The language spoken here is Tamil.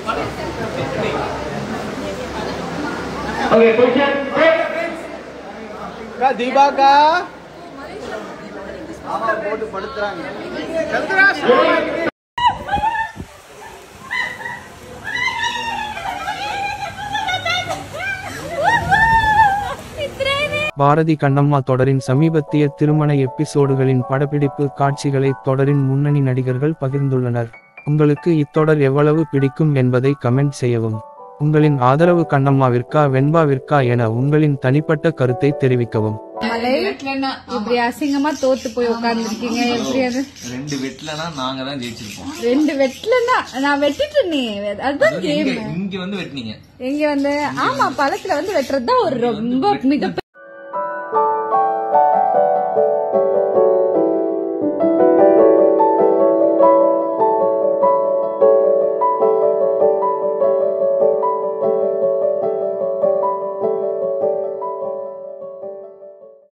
Okay, position. Break. அக்கா தீபாக்கா ஆமா போட்டு படுத்துறாங்க பாரதி கண்ணம்மா தொடரின் சமீபத்திய திருமண எபிசோடுகளின் படப்பிடிப்பு காட்சிகளை தொடரின் முன்னணி நடிகர்கள் பகிர்ந்துள்ளனர் உங்களுக்கு இத்தொடர் எவ்வளவு பிடிக்கும் என்பதை கமெண்ட் செய்யவும் உங்களின் ஆதரவு கண்ணம்மாவிற்கா வெண்பாவிற்கா என உங்களின் தனிப்பட்ட கருத்தை தெரிவிக்கவும் மலை இப்படி அசிங்கமா தோத்து போய் உட்கார்ந்துருக்கீங்க எப்படி அது ரெண்டு வெட்டலனா நாங்க தான் ஜெயிச்சிருப்போம் ரெண்டு வெட்டலன்னா நான் வெட்டிட்டு நீ அதுதான் கேம் இங்க வந்து வெட்டினீங்க இங்க வந்து ஆமா பழத்துல வந்து வெட்டுறது தான் ஒரு ரொம்ப மிக